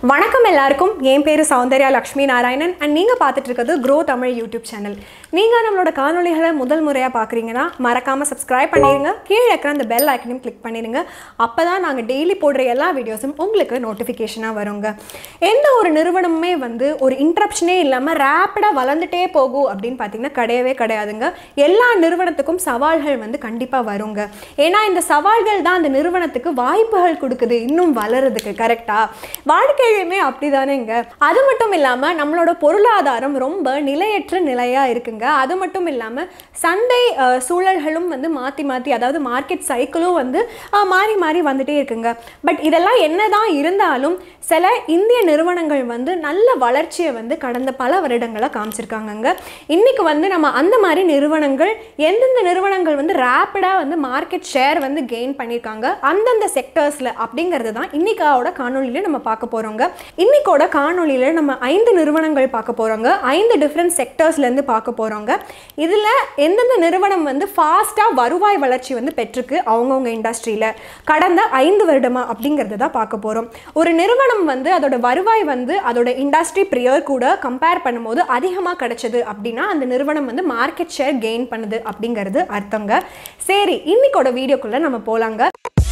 வணக்கம் எல்லாருக்கும் என் பேர் சௌந்தர்யா லக்ஷ்மி நாராயணன் அண்ட் நீங்கள் பார்த்துட்டு இருக்கிறது க்ரோ தமிழ் யூடியூப் சேனல் நீங்கள் நம்மளோட காணொளிகளை முதல் முறையாக பார்க்குறீங்கன்னா மறக்காமல் சப்ஸ்கிரைப் பண்ணிடுங்க கீழே இருக்கிற அந்த பெல் ஐக்கனையும் கிளிக் பண்ணிடுங்க அப்போ தான் நாங்கள் டெய்லி போடுற எல்லா வீடியோஸும் உங்களுக்கு நோட்டிஃபிகேஷனாக வருங்க எந்த ஒரு நிறுவனமுமே வந்து ஒரு இன்ட்ரப்ஷனே இல்லாமல் ரேப்பிடாக வளர்ந்துட்டே போகும் அப்படின்னு பார்த்தீங்கன்னா கிடையவே கிடையாதுங்க எல்லா நிறுவனத்துக்கும் சவால்கள் வந்து கண்டிப்பாக வருங்க ஏன்னா இந்த சவால்கள் தான் அந்த நிறுவனத்துக்கு வாய்ப்புகள் கொடுக்குது இன்னும் வளருதுக்கு கரெக்டாக வாழ்க்கையிலுமே அப்படிதானேங்க அது மட்டும் இல்லாமல் நம்மளோட பொருளாதாரம் ரொம்ப நிலையற்ற நிலையாக இருக்குங்க அது மட்டும் இல்லாமல் சந்தை அஹ், சூழல்களும் வந்து மாற்றி மாற்றி அதாவது மார்க்கெட் சைக்கிளும் வந்து அஹ், மாறி மாறி வந்துட்டே இருக்குங்க பட் இதெல்லாம் என்னதான் இருந்தாலும் சில இந்திய நிறுவனங்கள் வந்து நல்ல வளர்ச்சியை வந்து கடந்த பல வருடங்களாக காமிச்சிருக்காங்கங்க இன்னைக்கு வந்து நம்ம அந்த மாதிரி நிறுவனங்கள் எந்தெந்த நிறுவனங்கள் வந்து ரேப்பிடாக வந்து மார்க்கெட் ஷேர் வந்து கெயின் பண்ணியிருக்காங்க அந்தந்த செக்டர்ஸில் அப்படிங்கிறது தான் இன்னைக்காவோட காணொலியில் நம்ம பார்க்க போகிறோங்க இன்னைக்கோட காணொலியில் நம்ம ஐந்து நிறுவனங்கள் பார்க்க போகிறோங்க ஐந்து டிஃப்ரெண்ட் செக்டர்ஸ்லேருந்து பார்க்க போகிறோங்க இதில் எந்தெந்த நிறுவனம் வந்து ஃபாஸ்ட்டாக வருவாய் வளர்ச்சி வந்து பெற்றிருக்கு அவங்கவுங்க இண்டஸ்ட்ரியில் கடந்த ஐந்து வருடமா அப்படிங்கிறத தான் பார்க்க போகிறோம் ஒரு நிறுவனம் வந்து அதோட வருவாய் வந்து அதோட இண்டஸ்ட்ரி பிரியர் கூட கம்பேர் பண்ணும்போது அதிகமாக கிடைச்சது அப்படின்னா அந்த நிறுவனம் வந்து மார்க்கெட் ஷேர் கெயின் பண்ணுது அப்படிங்கிறது அர்த்தங்க சரி இன்னைக்கோட வீடியோக்குள்ளே நம்ம போகலாங்க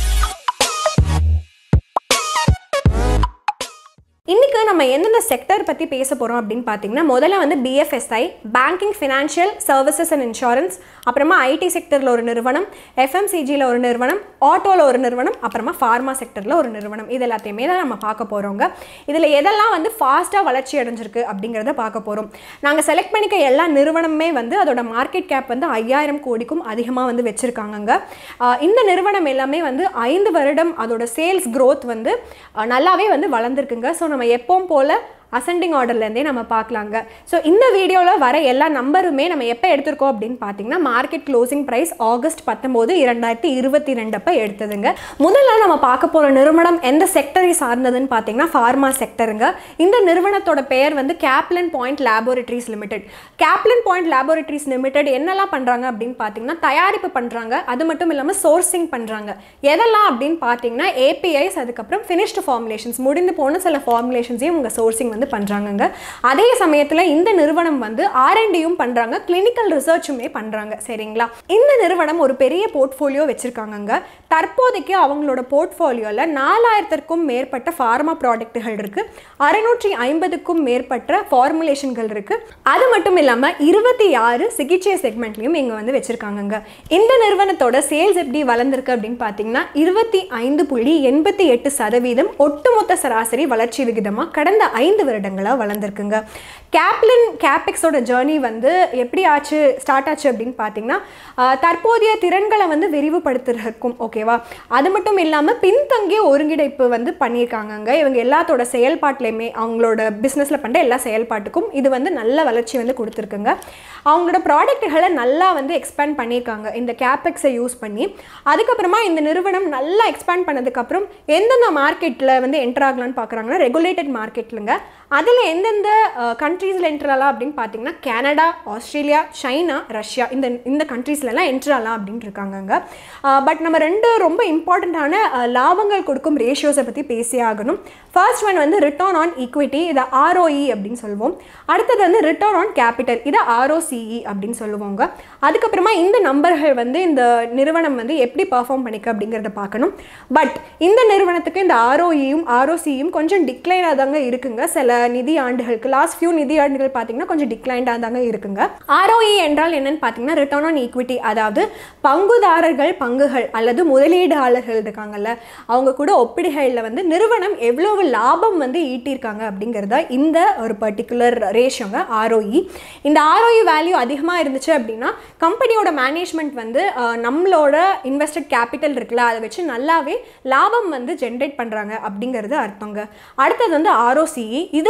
இன்னைக்கு நம்ம எந்தெந்த செக்டர் பற்றி பேச போகிறோம் அப்படின்னு பார்த்தீங்கன்னா முதல்ல வந்து BFSI banking financial services and insurance அப்புறமா ஐடி செக்டரில் ஒரு நிறுவனம் எஃப்எம்சிஜியில் ஒரு நிறுவனம் ஆட்டோவில் ஒரு நிறுவனம் அப்புறமா ஃபார்மா செக்டரில் ஒரு நிறுவனம் இது எல்லாத்தையுமே தான் நம்ம பார்க்க போகிறோங்க இதில் எதெல்லாம் வந்து ஃபாஸ்ட்டாக வளர்ச்சி அடைஞ்சிருக்கு அப்படிங்கிறத பார்க்க போகிறோம் நாங்கள் செலக்ட் பண்ணிக்க எல்லா நிறுவனமே வந்து அதோட மார்க்கெட் கேப் வந்து ஐயாயிரம் கோடிக்கும் அதிகமாக வந்து வச்சுருக்காங்கங்க இந்த நிறுவனம் எல்லாமே வந்து ஐந்து வருடம் அதோட சேல்ஸ் growth வந்து அஹ், நல்லாவே வந்து வளர்ந்துருக்குங்க ஸோ நம்ம எப்பவும் போல் அசெண்டிங் ஆர்டர்லேருந்தே நம்ம பார்க்கலாங்க ஸோ இந்த வீடியோவில் வர எல்லா நம்பருமே நம்ம எப்போ எடுத்திருக்கோம் அப்படின்னு பார்த்தீங்கன்னா மார்க்கெட் க்ளோசிங் ப்ரைஸ் ஆகஸ்ட் பத்தொம்போது இரண்டாயிரத்தி இருபத்தி ரெண்டப்போ எடுத்ததுங்க முதல்ல நம்ம பார்க்க போகிற நிறுவனம் எந்த செக்டரை சார்ந்ததுன்னு பார்த்தீங்கன்னா ஃபார்மா செக்டருங்க இந்த நிறுவனத்தோட பெயர் வந்து Caplin point laboratories limited Caplin point laboratories limited என்னெல்லாம் பண்ணுறாங்க அப்படின்னு பார்த்தீங்கன்னா தயாரிப்பு பண்ணுறாங்க அது மட்டும் இல்லாமல் சோர்சிங் பண்ணுறாங்க எதெல்லாம் அப்படின்னு பார்த்தீங்கன்னா ஏபிஐஸ் அதுக்கப்புறம் ஃபினிஷ்டு ஃபார்முலேஷன்ஸ் முடிந்து போன சில ஃபார்முலேஷன்ஸையும் உங்கள் சோர்சிங் வந்து பண்ணுறாங்கங்க அதே சமயத்தில் இந்த நிறுவனம் வந்து ஆர்என்டியும் பண்ணுறாங்க கிளினிக்கல் ரிசர்ச்சுமே பண்ணுறாங்க சரிங்களா இந்த நிறுவனம் ஒரு பெரிய போர்ட்ஃபோலியோ வச்சுருக்காங்கங்க தற்போதைக்கு அவங்களோட போர்ட்ஃபோலியோவில் நாலாயிரத்திற்கும் மேற்பட்ட ஃபார்மா ப்ராடக்ட்டுகள் இருக்குது அறுநூற்றி ஐம்பதுக்கும் மேற்பட்ட ஃபார்முலேஷன்கள் இருக்குது அது மட்டும் இல்லாமல் இருபத்தி ஆறு சிகிச்சை செக்மெண்ட்லையும் இங்கே வந்து வச்சுருக்காங்கங்க இந்த நிறுவனத்தோட சேல்ஸ் எப்படி வளர்ந்துருக்கு அப்படின்னு பார்த்தீங்கன்னா இருபத்தி ஐந்து புள்ளி எண்பத்தி எட்டு சதவீதம் ஒட்டுமொத்த சராசரி வளர்ச்சி விகிதமாக கடந்த ஐந்து வருடங்களாக வளர்ந்துருக்குங்க கேப்லின் கேபெக்ஸோட ஜேர்னி வந்து எப்படி ஆச்சு ஸ்டார்ட் ஆச்சு அப்படின்னு பார்த்தீங்கன்னா ஆஹ், தற்போதைய திறன்களை வந்து விரிவுபடுத்துறதுக்கும் ஓகேவா அது மட்டும் இல்லாமல் பின்தங்கிய ஒருங்கிணைப்பு வந்து பண்ணியிருக்காங்கங்க இவங்க எல்லாத்தோட செயல்பாட்டிலையுமே அவங்களோட பிஸ்னஸில் பண்ணுற எல்லா செயல்பாட்டுக்கும் இது வந்து நல்ல வளர்ச்சி வந்து கொடுத்துருக்குங்க அவங்களோட ப்ராடக்ட்டுகளை நல்லா வந்து எக்ஸ்பேண்ட் பண்ணியிருக்காங்க இந்த கேபெக்ஸை யூஸ் பண்ணி அதுக்கப்புறமா இந்த நிறுவனம் நல்லா எக்ஸ்பேண்ட் பண்ணதுக்கப்புறம் எந்தெந்த மார்க்கெட்டில் வந்து என்டர் ஆகலாம்னு பார்க்குறாங்கன்னா ரெகுலேட்டட் மார்க்கெட்லுங்க அதில் எந்தெந்த கண்ட்ரீஸில் என்டர் ஆகலாம் அப்படின்னு பார்த்தீங்கன்னா கனடா ஆஸ்திரேலியா சைனா ரஷ்யா இந்த இந்த கண்ட்ரீஸ்லலாம் என்டர் ஆகலாம் அப்படின்னு இருக்காங்கங்க பட் நம்ம ரெண்டு ரொம்ப இம்பார்ட்டண்ட்டான லாபங்கள் கொடுக்கும் ரேஷியோஸை பற்றி பேசியே ஆகணும் ஃபர்ஸ்ட் ஒன் வந்து ரிட்டர்ன் ஆன் ஈக்விட்டி இதை ஆர்ஓஇ அப்படின்னு சொல்லுவோம் அடுத்தது வந்து ரிட்டர்ன் ஆன் கேபிட்டல் இதை ஆர்ஓசிஇ அப்படின்னு சொல்லுவாங்க அதுக்கப்புறமா இந்த நம்பர்கள் வந்து இந்த நிறுவனம் வந்து எப்படி பர்ஃபார்ம் பண்ணிக்க அப்படிங்கிறத பார்க்கணும் பட் இந்த நிறுவனத்துக்கு இந்த ஆர்ஓஇயும் ஆர்ஓசியும் கொஞ்சம் டிக்ளைனாக தாங்க இருக்குங்க சில நிதி ஆண்டுகளுக்கு லாஸ்ட் ஃபியூ நிதி ஆண்டுகள் பார்த்தீங்கன்னா கொஞ்சம் டிக்ளைண்டாக தாங்க இருக்குங்க ஆர்ஓஇ என்றால் என்னன்னு பார்த்தீங்கன்னா ரிட்டர்ன் ஆன் ஈக்விட்டி அதாவது பங்குதாரர்கள் பங்குகள் அல்லது முதலீடாளர்கள் இருக்காங்கல்ல அவங்க கூட ஒப்பிடுகையில் வந்து நிறுவனம் எவ்வளவு லாபம் வந்து ஈட்டியிருக்காங்க அப்படிங்கிறத இந்த ஒரு பர்டிகுலர் ரேஷியோங்க ஆர்ஓஇ இந்த ஆர்ஓஇ வேல்யூ அதிகமாக இருந்துச்சு அப்படின்னா கம்பெனியோட மேனேஜ்மெண்ட் வந்து அஹ், நம்மளோட இன்வெஸ்டட் கேபிட்டல் இருக்குல்ல அதை வச்சு நல்லாவே லாபம் வந்து ஜென்ரேட் பண்ணுறாங்க அப்படிங்கிறது அர்த்தங்க அடுத்தது வந்து ஆர்ஓசிஇ இது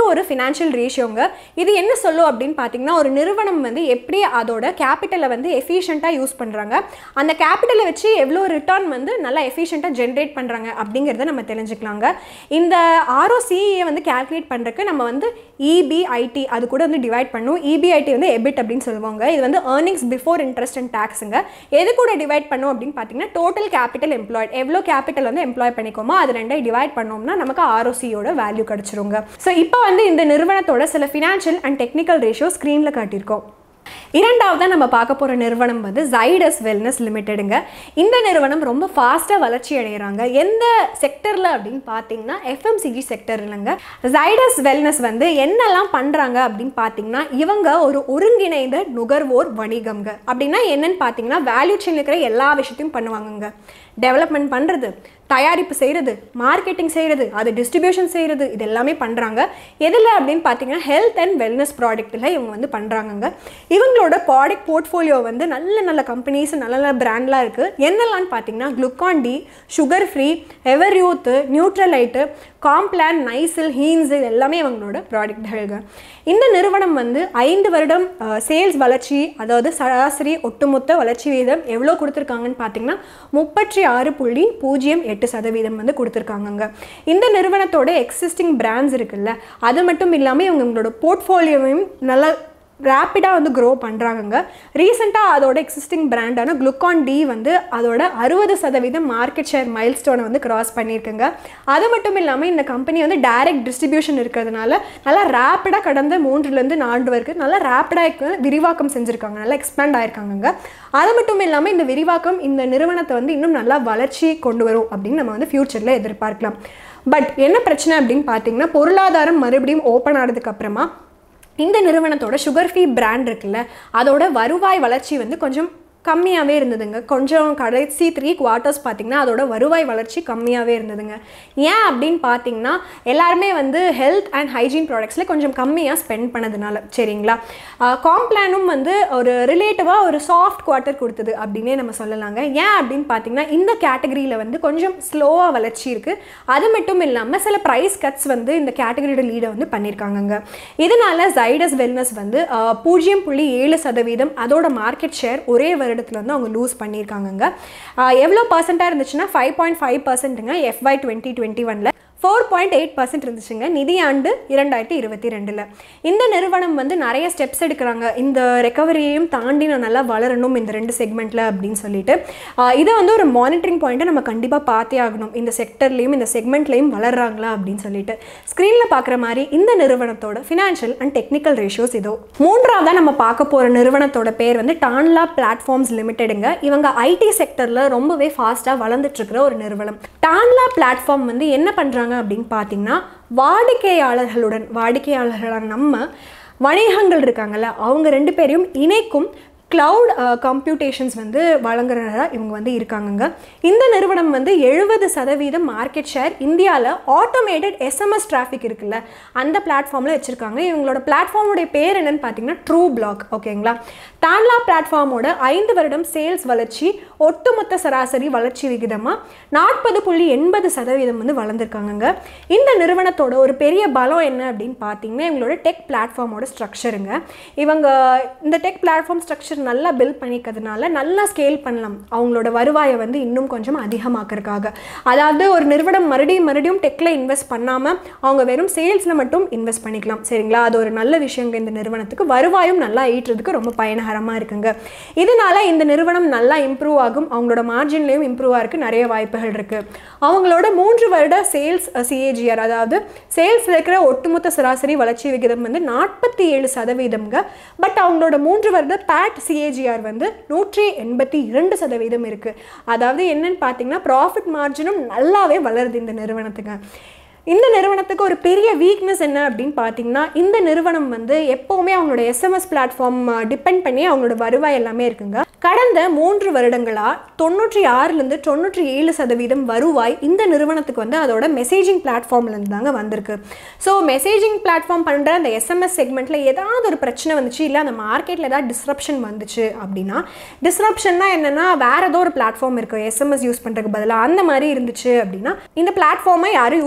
ஒரு ஃபினான்ஷியல் ரேஷியோங்க இது என்ன சொல்லும் அப்படின்னு பார்த்தீங்கன்னா ஒரு நிறுவனம் வந்து எப்படி அதோட கேபிட்டலை வந்து எஃபிஷியண்ட்டாக யூஸ் பண்ணுறாங்க அந்த கேபிட்டலை வச்சு எவ்வளோ ரிட்டர்ன் வந்து நல்லா எஃபிஷியண்ட்டாக ஜென்ரேட் பண்ணுறாங்க அப்படிங்கிறத நம்ம தெரிஞ்சுக்கலாங்க இந்த ஆர்ஓசிஏ வந்து கால்குலேட் பண்ணுறதுக்கு நம்ம வந்து இபிஐடி அது கூட வந்து டிவைட் பண்ணும் இபிஐடி வந்து எபிட் அப்படின்னு சொல்லுவாங்க இது வந்து ஏர்னிங்ஸ் பிஃபோர் இன்ட்ரெஸ்ட் அண்ட் டேக்ஸுங்க எது கூட டிவைட் பண்ணும் அப்படின்னு பார்த்தீங்கன்னா டோட்டல் கேபிட்டல் எம்ப்ளாய்ட் எவ்வளோ கேபிட்டல் வந்து எம்ப்ளாய் பண்ணிக்கோமோ அது ரெண்டை டிவைட் பண்ணோம்னா நமக்கு ஆர்ஓசியோட வேல்யூ கிடச்சிருங்க ஸோ இப்போ வந்து இந்த நிறுவனத்தோட சில ஃபினான்ஷியல் அண்ட் டெக்னிக்கல் ரேஷியோ ஸ்க்ரீனில் காட்டியிருக்கோம் இரண்டாவதாக நம்ம பார்க்க போகிற நிறுவனம் வந்து ஜைடஸ் வெல்னஸ் லிமிடெடுங்க இந்த நிறுவனம் ரொம்ப ஃபாஸ்ட்டாக வளர்ச்சி அடைகிறாங்க எந்த செக்டரில் அப்படின்னு பார்த்தீங்கன்னா எஃப்எம்சிஜி செக்டர் இல்லைங்க ஜைடஸ் வெல்னஸ் வந்து என்னெல்லாம் பண்ணுறாங்க அப்படின்னு பார்த்தீங்கன்னா இவங்க ஒரு ஒருங்கிணைந்த நுகர்வோர் வணிகம்ங்க அப்படின்னா என்னன்னு பார்த்தீங்கன்னா வேல்யூ செயின் இருக்கிற எல்லா விஷயத்தையும் பண்ணுவாங்கங்க டெவலப்மெண்ட் பண்ணுறது தயாரிப்பு செய்கிறது மார்க்கெட்டிங் செய்கிறது அது டிஸ்ட்ரிபியூஷன் செய்கிறது இது எல்லாமே பண்ணுறாங்க எதில் அப்படின்னு பார்த்தீங்கன்னா ஹெல்த் அண்ட் வெல்னஸ் ப்ராடக்ட்டில் இவங்க வந்து பண்ணுறாங்கங்க இவங்களோட ப்ராடக்ட் போர்ட்ஃபோலியோ வந்து நல்ல நல்ல கம்பெனிஸ் நல்ல நல்ல பிராண்ட்லாம் இருக்குது என்னெல்லாம்னு பார்த்தீங்கன்னா Glucon D sugar free Everyuth Nutralite Complan Nycil Heinz இது எல்லாமே இவங்களோட ப்ராடக்ட்களுங்க இந்த நிறுவனம் வந்து ஐந்து வருடம் சேல்ஸ் வளர்ச்சி அதாவது சராசரி ஒட்டுமொத்த வளர்ச்சி வீதம் எவ்வளோ கொடுத்துருக்காங்கன்னு பார்த்தீங்கன்னா முப்பத்தி ஆறு புள்ளி பூஜ்ஜியம் எட்டு சதவீதம் வந்து கொடுத்துருக்காங்கங்க இந்த நிறுவனத்தோட எக்ஸிஸ்டிங் பிராண்ட்ஸ் இருக்குல்ல அது மட்டும் இல்லாமல் இவங்க இவங்களோட போர்ட்ஃபோலியோவையும் நல்லா ரேப்பிடாக வந்து க்ரோ பண்ணுறாங்கங்க ரீசெண்டாக அதோட எக்ஸிஸ்டிங் பிராண்டான குளுக்கான் டி வந்து அதோட அறுபது சதவீதம் மார்க்கெட் ஷேர் மைல் ஸ்டோனை வந்து கிராஸ் பண்ணியிருக்குங்க அது மட்டும் இல்லாமல் இந்த கம்பெனி வந்து டைரக்ட் டிஸ்ட்ரிபியூஷன் இருக்கிறதுனால நல்லா ரேப்பிடாக கடந்த மூன்றுலேருந்து நான்கு வரைக்கும் நல்லா ரேப்பிடாக விரிவாக்கம் செஞ்சுருக்காங்க நல்லா எக்ஸ்பேண்ட் ஆயிருக்காங்கங்க அது மட்டும் இல்லாமல் இந்த விரிவாக்கம் இந்த நிறுவனத்தை வந்து இன்னும் நல்லா வளர்ச்சி கொண்டு வரும் அப்படின்னு நம்ம வந்து ஃப்யூச்சரில் எதிர்பார்க்கலாம் பட் என்ன பிரச்சனை அப்படின்னு பார்த்தீங்கன்னா பொருளாதாரம் மறுபடியும் ஓப்பன் ஆனதுக்கு அப்புறமா இந்த நிறுவனத்தோட சுகர் ஃப்ரீ பிராண்ட் இருக்குல்ல அதோட வருவாய் வளர்ச்சி வந்து கொஞ்சம் கம்மியாகவே இருந்ததுங்க கொஞ்சம் கடைசி த்ரீ குவார்ட்டர்ஸ் பார்த்திங்கன்னா அதோட வருவாய் வளர்ச்சி கம்மியாகவே இருந்ததுங்க ஏன் அப்படின்னு பார்த்தீங்கன்னா எல்லாருமே வந்து ஹெல்த் அண்ட் ஹைஜீன் ப்ராடக்ட்ஸில் கொஞ்சம் கம்மியாக ஸ்பெண்ட் பண்ணதுனால சரிங்களா காம்ப்ளானும் வந்து ஒரு ரிலேட்டிவாக ஒரு சாஃப்ட் குவார்ட்டர் கொடுத்தது அப்படின்னே நம்ம சொல்லலாங்க ஏன் அப்படின்னு பார்த்தீங்கன்னா இந்த கேட்டகரியில் வந்து கொஞ்சம் ஸ்லோவாக வளர்ச்சி இருக்குது அது மட்டும் இல்லாமல் சில ப்ரைஸ் கட்ஸ் வந்து இந்த கேட்டகரியோட லீடை வந்து பண்ணியிருக்காங்கங்க இதனால ஜைடஸ் வெல்னஸ் வந்து பூஜ்ஜியம் புள்ளி ஏழு சதவீதம் அதோட மார்க்கெட் ஷேர் ஒரே வருடத்தில் வந்து அவங்க லூஸ் பண்ணியிருக்காங்கங்க எவ்வளோ பர்சண்ட்டாக இருந்துச்சுன்னா ஃபைவ் பாயிண்ட் ஃபைவ் பர்சன்ட்டுங்க எஃப்ஐ டுவெண்ட்டி டுவெண்ட்டி ஒனில் ஃபோர் பாயிண்ட் எயிட் பர்சன்ட் இருந்துச்சுங்க நிதியாண்டு இரண்டாயிரத்தி இருபத்தி ரெண்டில் இந்த நிறுவனம் வந்து நிறைய ஸ்டெப்ஸ் எடுக்கிறாங்க இந்த ரெக்கவரியையும் தாண்டி நான் நல்லா வளரணும் இந்த ரெண்டு செக்மெண்ட்டில் அப்படின்னு சொல்லிட்டு இதை வந்து ஒரு மானிட்டரிங் பாயிண்ட்டை நம்ம கண்டிப்பாக பார்த்தே ஆகணும் இந்த செக்டர்லேயும் இந்த செக்மெண்ட்லேயும் வளர்றாங்களா அப்படின்னு சொல்லிட்டு ஸ்க்ரீனில் பார்க்குற மாதிரி இந்த நிறுவனத்தோட ஃபினான்ஷியல் அண்ட் டெக்னிக்கல் ரேஷியோஸ் இதோ மூன்றாவதாக நம்ம பார்க்க போகிற நிறுவனத்தோட பேர் வந்து டான்லா பிளாட்ஃபார்ம்ஸ் லிமிடெடுங்க இவங்க ஐடி செக்டரில் ரொம்பவே ஃபாஸ்ட்டாக வளர்ந்துட்டுருக்கிற ஒரு நிறுவனம் டான்லா பிளாட்ஃபார்ம் வந்து என்ன பண்ணுறாங்க பண்ணுறாங்க அப்படின்னு பார்த்தீங்கன்னா வாடிக்கையாளர்களுடன் வாடிக்கையாளர்களான நம்ம வணிகங்கள் இருக்காங்கல்ல அவங்க ரெண்டு பேரையும் இணைக்கும் க்ளவுட் கம்ப்யூட்டேஷன்ஸ் வந்து வழங்குறதா இவங்க வந்து இருக்காங்கங்க இந்த நிறுவனம் வந்து எழுபது சதவீதம் மார்க்கெட் ஷேர் இந்தியாவில் ஆட்டோமேட்டட் எஸ்எம்எஸ் டிராஃபிக் இருக்குல்ல அந்த பிளாட்ஃபார்மில் வச்சுருக்காங்க இவங்களோட பிளாட்ஃபார்முடைய பேர் என்னன்னு பார்த்தீங்கன்னா ட்ரூ பிளாக் ஓகேங்களா தான்லா பிளாட்ஃபார்மோட ஐந்து வருடம் சேல்ஸ் வளர்ச்சி ஒட்டுமொத்த சராசரி வளர்ச்சி விகிதமாக நாற்பது புள்ளி எண்பது சதவீதம் வந்து வளர்ந்துருக்காங்கங்க இந்த நிறுவனத்தோட ஒரு பெரிய பலம் என்ன அப்படின்னு பார்த்தீங்கன்னா இவங்களோட டெக் பிளாட்ஃபார்மோட ஸ்ட்ரக்சருங்க இவங்க இந்த டெக் பிளாட்ஃபார்ம் ஸ்ட்ரக்சர் நல்லா பில்ட் பண்ணிக்கிறதுனால நல்லா ஸ்கேல் பண்ணலாம் அவங்களோட வருவாயை வந்து இன்னும் கொஞ்சம் அதிகமாக்கிறதுக்காக அதாவது ஒரு நிறுவனம் மறுபடியும் மறுபடியும் டெக்கில் இன்வெஸ்ட் பண்ணாமல் அவங்க வெறும் சேல்ஸில் மட்டும் இன்வெஸ்ட் பண்ணிக்கலாம் சரிங்களா அது ஒரு நல்ல விஷயங்க இந்த நிறுவனத்துக்கு வருவாயும் நல்லா ஈட்டுறதுக்கு ரொம்ப பயணகரமாக இருக்குங்க இதனால இந்த நிறுவனம் நல்லா இம்ப்ரூவ் ஆகும் அவங்களோட மார்ஜின்லேயும் இம்ப்ரூவ் ஆகிறதுக்கு நிறைய வாய்ப்புகள் இருக்குது அவங்களோட மூன்று வருட சேல்ஸ் சிஏஜிஆர் அதாவது சேல்ஸில் இருக்கிற ஒட்டுமொத்த சராசரி வளர்ச்சி விகிதம் வந்து நாற்பத்தி ஏழு சதவீதம்ங்க பட் அவங்களோட மூன்று வருட பேட் சிஏஜிஆர் வந்து நூற்றி எண்பத்தி இரண்டு சதவீதம் இருக்குது அதாவது என்னன்னு பார்த்தீங்கன்னா ப்ராஃபிட் மார்ஜினும் நல்லாவே வளருது இந்த நிறுவனத்துக்கு இந்த நிறுவனத்துக்கு ஒரு பெரிய வீக்னஸ் என்ன அப்படின்னு பார்த்தீங்கன்னா இந்த நிறுவனம் வந்து எப்போவுமே அவங்களோட எஸ்எம்எஸ் பிளாட்ஃபார்ம் டிபெண்ட் பண்ணி அவங்களோட வருவாய் எல்லாமே இருக்குங்க கடந்த மூன்று வருடங்களாக தொண்ணூற்றி ஆறுலேருந்து தொண்ணூற்றி ஏழு சதவீதம் வருவாய் இந்த நிறுவனத்துக்கு வந்து அதோட மெசேஜிங் பிளாட்ஃபார்ம்லேருந்து தாங்க வந்திருக்கு ஸோ மெசேஜிங் பிளாட்ஃபார்ம் பண்ணுற அந்த எஸ்எம்எஸ் செக்மெண்ட்டில் ஏதாவது ஒரு பிரச்சனை வந்துச்சு இல்லை அந்த மார்க்கெட்டில் ஏதாவது டிஸ்ரப்ஷன் வந்துச்சு அப்படின்னா டிஸ்ரப்ஷன்னா என்னென்னா வேறு ஏதோ ஒரு பிளாட்ஃபார்ம் இருக்குது எஸ்எம்எஸ் யூஸ் பண்ணுறதுக்கு பதிலாக அந்த மாதிரி இருந்துச்சு அப்படின்னா இந்த பிளாட்ஃபார்மை யாரும் யூஸ் பண்ண மாட்டாங்க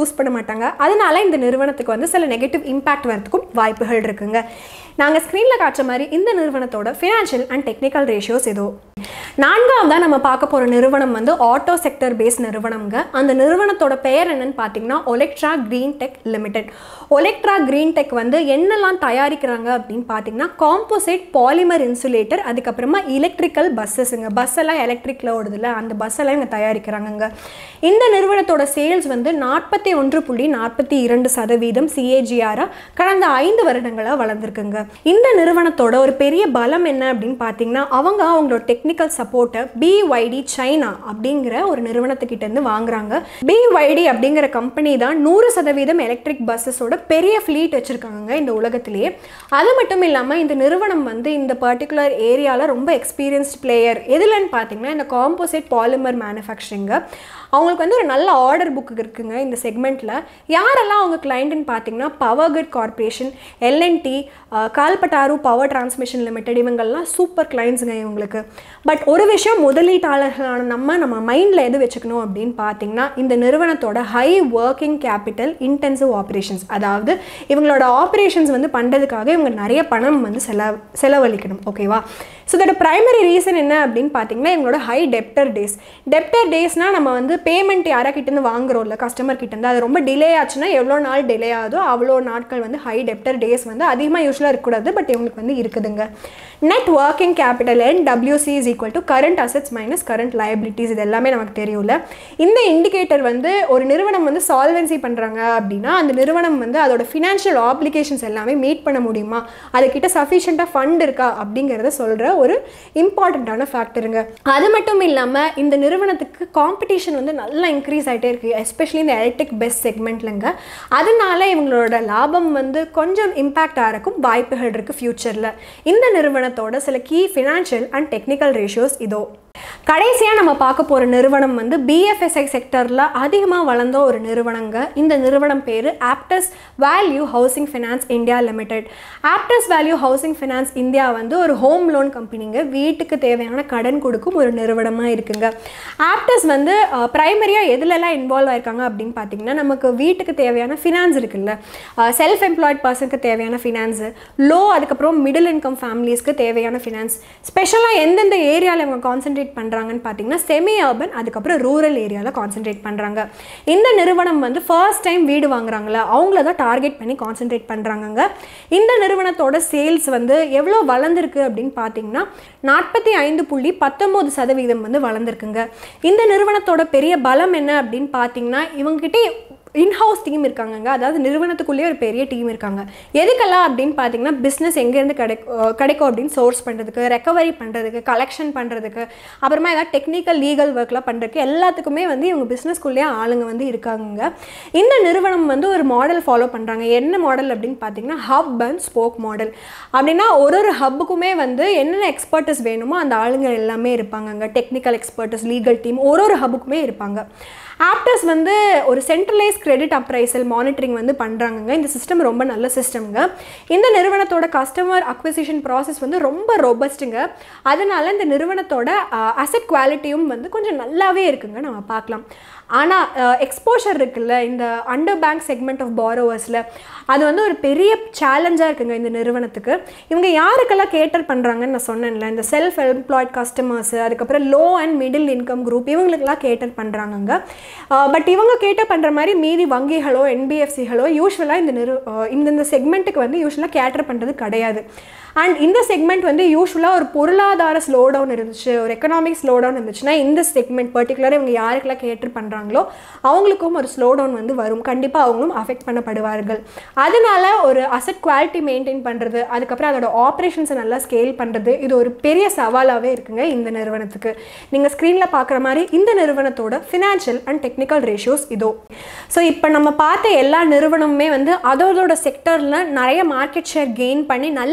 மாட்டாங்க அதனால இந்த நிறுவனத்துக்கு வந்து சில நெகட்டிவ் இம்பாக்ட் வரதுக்கும் வாய்ப்புகள் இருக்குங்க நாங்கள் ஸ்க்ரீனில் காட்டுற மாதிரி இந்த நிறுவனத்தோட ஃபினான்ஷியல் அண்ட் டெக்னிக்கல் ரேஷியோஸ் ஏதோ நான்காவதாக நம்ம பார்க்க போகிற நிறுவனம் வந்து ஆட்டோ செக்டர் பேஸ் நிறுவனம்ங்க அந்த நிறுவனத்தோட பெயர் என்னன்னு பார்த்தீங்கன்னா Olectra green tech limited Olectra green tech வந்து என்னெல்லாம் தயாரிக்கிறாங்க அப்படின்னு பார்த்தீங்கன்னா காம்போசிட் பாலிமர் இன்சுலேட்டர் அதுக்கப்புறமா எலக்ட்ரிக்கல் பஸ்ஸஸ்ங்க பஸ் எல்லாம் எலக்ட்ரிக்கில் ஓடுதுல அந்த பஸ் எல்லாம் இங்கே தயாரிக்கிறாங்கங்க இந்த நிறுவனத்தோட சேல்ஸ் வந்து நாற்பத்தி ஒன்று புள்ளி நாற்பத்தி இரண்டு சதவீதம் சிஏஜிஆராக கடந்த ஐந்து வருடங்களாக வளர்ந்துருக்குங்க இந்த நிறுவனத்தோட ஒரு பெரிய பலம் என்ன அப்படின்னு பார்த்தீங்கன்னா அவங்க அவங்களோட டெக்னிக்கல் சப்போர்ட்டை பிஒய்டி சைனா அப்படிங்கிற ஒரு நிறுவனத்துக்கிட்ட இருந்து வாங்குறாங்க பிஒய்டி அப்படிங்கிற கம்பெனி தான் நூறு சதவீதம் எலக்ட்ரிக் பஸ்ஸஸோட பெரிய ஃப்ளீட் வச்சுருக்காங்க இந்த உலகத்திலேயே அது மட்டும் இல்லாமல் இந்த நிறுவனம் வந்து இந்த பர்டிகுலர் ஏரியாவில் ரொம்ப எக்ஸ்பீரியன்ஸ்ட் பிளேயர் எதுலன்னு பார்த்தீங்கன்னா இந்த காம்போசிட் பாலிமர் மேனுஃபேக்சரிங்க அவங்களுக்கு வந்து ஒரு நல்ல ஆர்டர் புக் இருக்குங்க இந்த செக்மெண்ட்டில் யாரெல்லாம் அவங்க கிளைண்ட்டுன்னு பார்த்தீங்கன்னா power grid corporation L and T Kalpataru power transmission limited இவங்கெல்லாம் சூப்பர் கிளைண்ட்ஸுங்க இவங்களுக்கு பட் ஒரு விஷயம் முதலீட்டாளர்களான நம்ம நம்ம மைண்டில் எது வச்சுக்கணும் அப்படின்னு பார்த்தீங்கன்னா இந்த நிறுவனத்தோட high working capital intensive operations அதாவது இவங்களோட ஆப்ரேஷன்ஸ் வந்து பண்ணுறதுக்காக இவங்க நிறைய பணம் வந்து செலவு செலவழிக்கணும் ஓகேவா ஸோ இதோட ப்ரைமரி ரீசன் என்ன அப்படின்னு பார்த்தீங்கன்னா இவங்களோட ஹை டெப்டர் டேஸ் டெப்டர் டேஸ்னால் நம்ம வந்து பேமெண்ட் யாரா கிட்டேருந்து வாங்குறோம்ல கஸ்டமர் கிட்டேருந்து அது ரொம்ப டிலே ஆச்சுன்னா எவ்வளோ நாள் டிலே ஆகுதோ அவ்வளோ நாட்கள் வந்து ஹை டெப்டர் டேஸ் வந்து அதிகமாக யூஸ்வலாக இருக்கக்கூடாது பட் இவங்களுக்கு வந்து இருக்குதுங்க net working capital and WC is equal to current assets minus current liabilities இது எல்லாமே நமக்கு தெரியும்ல இந்த இண்டிகேட்டர் வந்து ஒரு நிறுவனம் வந்து சால்வென்சி பண்ணுறாங்க அப்படின்னா அந்த நிறுவனம் வந்து அதோட ஃபினான்ஷியல் ஆப்ளிகேஷன்ஸ் எல்லாமே மீட் பண்ண முடியுமா அதுக்கிட்ட சஃபிஷியண்ட்டாக ஃபண்ட் இருக்கா அப்படிங்கிறத சொல்கிற ஒரு இம்பார்ட்டண்ட்டான ஃபேக்டருங்க அது மட்டும் இல்லாமல் இந்த நிறுவனத்துக்கு காம்படிஷன் வந்து நல்லா இன்க்ரீஸ் ஆகிட்டே இருக்குது எஸ்பெஷலி இந்த எலக்ட்ரிக் பெஸ்ட் செக்மெண்ட்லங்க அதனால இவங்களோட லாபம் வந்து கொஞ்சம் இம்பேக்ட் ஆகிறக்கும் வாய்ப்புகள் இருக்குது ஃப்யூச்சரில் இந்த நிறுவனத்தோட சில key financial and technical ratios இதோ கடைசியாக நம்ம பார்க்க போகிற நிறுவனம் வந்து பிஎஃப்எஸ்ஐ செக்டரில் அதிகமாக வளர்ந்த ஒரு நிறுவனங்க இந்த நிறுவனம் பேர் Aptus value housing finance India limited Aptus value housing finance India வந்து ஒரு ஹோம் லோன் கம்பெனிங்க வீட்டுக்கு தேவையான கடன் கொடுக்கும் ஒரு நிறுவனமாக இருக்குங்க ஆப்டஸ் வந்து ப்ரைமரியாக எதுலலாம் இன்வால்வ் ஆயிருக்காங்க அப்படின்னு பார்த்தீங்கன்னா நமக்கு வீட்டுக்கு தேவையான ஃபினான்ஸ் இருக்குல்ல செல்ஃப் எம்ப்ளாய்ட் பர்சனுக்கு தேவையான ஃபினான்ஸு லோ அதுக்கப்புறம் மிடில் இன்கம் ஃபேமிலிஸ்க்கு தேவையான ஃபினான்ஸ் ஸ்பெஷலாக எந்தெந்த ஏரியாவில் இவங்க கான்சென்ட்ரேட் பண்ணுறாங்கன்னு பார்த்தீங்கன்னா செமி அர்பன் அதுக்கப்புறம் ரூரல் ஏரியாவில் கான்சென்ட்ரேட் பண்ணுறாங்க இந்த நிறுவனம் வந்து ஃபர்ஸ்ட் டைம் வீடு வாங்குறாங்களா அவங்கள தான் டார்கெட் பண்ணி கான்சென்ட்ரேட் பண்ணுறாங்கங்க இந்த நிறுவனத்தோட சேல்ஸ் வந்து எவ்வளோ வளர்ந்துருக்கு அப்படின்னு பார்த்தீங்கன்னா நாற்பத்தி ஐந்து புள்ளி பத்தொம்போது சதவீதம் வந்து வளர்ந்துருக்குங்க இந்த நிறுவனத்தோட பெரிய பலம் என்ன அப்படின்னு பார்த்தீங்கன்னா இவங்ககிட்ட இன்ஹவுஸ் டீம் இருக்காங்கங்க அதாவது நிறுவனத்துக்குள்ளேயே ஒரு பெரிய டீம் இருக்காங்க எதுக்கெல்லாம் அப்படின்னு பார்த்தீங்கன்னா பிஸ்னஸ் எங்கேருந்து கிடைக்கும் கிடைக்கும் அப்படின்னு சோர்ஸ் பண்ணுறதுக்கு ரெக்கவரி பண்ணுறதுக்கு கலெக்ஷன் பண்ணுறதுக்கு அப்புறமா ஏதாவது டெக்னிக்கல் லீகல் ஒர்க்லாம் பண்ணுறதுக்கு எல்லாத்துக்குமே வந்து இவங்க பிஸ்னஸ்க்குள்ளேயே ஆளுங்க வந்து இருக்காங்க இந்த நிறுவனம் வந்து ஒரு மாடல் ஃபாலோ பண்ணுறாங்க என்ன மாடல் அப்படின்னு பார்த்தீங்கன்னா ஹப் அண்ட் ஸ்போக் மாடல் அப்படின்னா ஒரு ஒரு ஹப்புக்குமே வந்து என்னென்ன எக்ஸ்பர்ட்டஸ் வேணுமோ அந்த ஆளுங்க எல்லாமே இருப்பாங்கங்க டெக்னிக்கல் எக்ஸ்பர்ட்டஸ் லீகல் டீம் ஒரு ஒரு ஹப்புக்குமே இருப்பாங்க ஆப்டஸ் வந்து ஒரு சென்ட்ரலைஸ் கிரெடிட் அப்ரைசல் மானிட்டரிங் வந்து பண்ணுறாங்கங்க இந்த சிஸ்டம் ரொம்ப நல்ல சிஸ்டம்ங்க இந்த நிறுவனத்தோட கஸ்டமர் அக்விசிஷன் ப்ராசஸ் வந்து ரொம்ப ரோபஸ்ட்டுங்க அதனால இந்த நிறுவனத்தோட அசட் குவாலிட்டியும் வந்து கொஞ்சம் நல்லாவே இருக்குங்க நம்ம பார்க்கலாம் ஆனால் எக்ஸ்போஷர் இருக்குல்ல இந்த அண்டர் பேங்க் செக்மெண்ட் ஆஃப் பாரோவர்ஸில் அது வந்து ஒரு பெரிய சேலஞ்சாக இருக்குங்க இந்த நிறுவனத்துக்கு இவங்க யாருக்கெல்லாம் கேட்டர் பண்ணுறாங்கன்னு நான் சொன்னேன்ல இந்த செல்ஃப் எம்ப்ளாய்ட் கஸ்டமர்ஸ் அதுக்கப்புறம் low and middle income group இவங்களுக்கெல்லாம் கேட்டர் பண்ணுறாங்கங்க பட் இவங்க கேட்டர் பண்ணுற மாதிரி மீதி வங்கிகளோ என்பிஎஃப்சிகளோ யூஸ்வலாக இந்த நிறு இந்தந்த செக்மெண்ட்டுக்கு வந்து யூஸ்வலாக கேட்டர் பண்ணுறது கிடையாது அண்ட் இந்த செக்மெண்ட் வந்து யூஸ்வலாக ஒரு பொருளாதார ஸ்லோ டவுன் இருந்துச்சு ஒரு எக்கனாமிக் ஸ்லோ டவுன் இருந்துச்சுன்னா இந்த செக்மெண்ட் பர்டிகுலராக இவங்க யாருக்கெல்லாம் கேட்டர் பண்ணுறாங்களோ அவங்களுக்கும் ஒரு ஸ்லோ டவுன் வந்து வரும் கண்டிப்பாக அவங்களும் அஃபெக்ட் பண்ணப்படுவார்கள் அதனால ஒரு அசட் குவாலிட்டி மெயின்டைன் பண்ணுறது அதுக்கப்புறம் அதோட ஆப்ரேஷன்ஸை நல்லா ஸ்கேல் பண்ணுறது இது ஒரு பெரிய சவாலாகவே இருக்குங்க இந்த நிறுவனத்துக்கு நீங்கள் ஸ்க்ரீனில் பார்க்குற மாதிரி இந்த நிறுவனத்தோட ஃபினான்ஷியல் அண்ட் டெக்னிக்கல் ரேஷியோஸ் இதோ ஸோ இப்போ நம்ம பார்த்த எல்லா நிறுவனமுமே வந்து அதோட செக்டரில் நிறைய மார்க்கெட் ஷேர் கெயின் பண்ணி நல்லாவே வளர்ந்து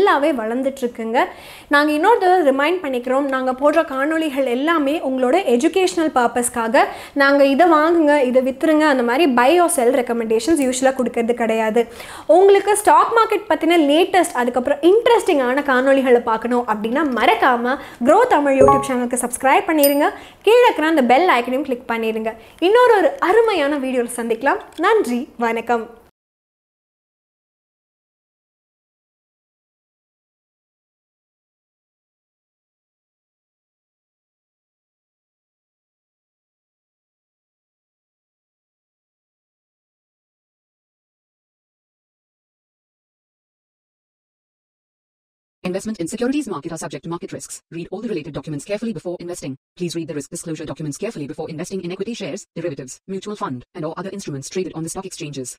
நடந்துட்டுருக்குங்க நாங்கள் இன்னொரு தடவை ரிமைண்ட் பண்ணிக்கிறோம் நாங்கள் போடுற காணொளிகள் எல்லாமே உங்களோட எஜுகேஷ்னல் பர்பஸ்க்காக நாங்கள் இதை வாங்குங்க இதை விற்றுருங்க அந்த மாதிரி பை ஆர் செல் ரெக்கமெண்டேஷன்ஸ் யூஸ்வலாக கொடுக்கறது கிடையாது உங்களுக்கு ஸ்டாக் மார்க்கெட் பற்றின லேட்டஸ்ட் அதுக்கப்புறம் இன்ட்ரெஸ்டிங்கான காணொளிகளை பார்க்கணும் அப்படின்னா மறக்காமல் க்ரோ தமிழ் யூடியூப் சேனலுக்கு சப்ஸ்கிரைப் பண்ணிடுங்க கீழே இருக்கிற அந்த பெல் ஐக்கனையும் கிளிக் பண்ணிடுங்க இன்னொரு ஒரு அருமையான வீடியோவில் சந்திக்கலாம் நன்றி வணக்கம் Investment in securities market are subject to market risks. Read all the related documents carefully before investing. Please read the risk disclosure documents carefully before investing in equity shares, derivatives, mutual fund, and or other instruments traded on the stock exchanges.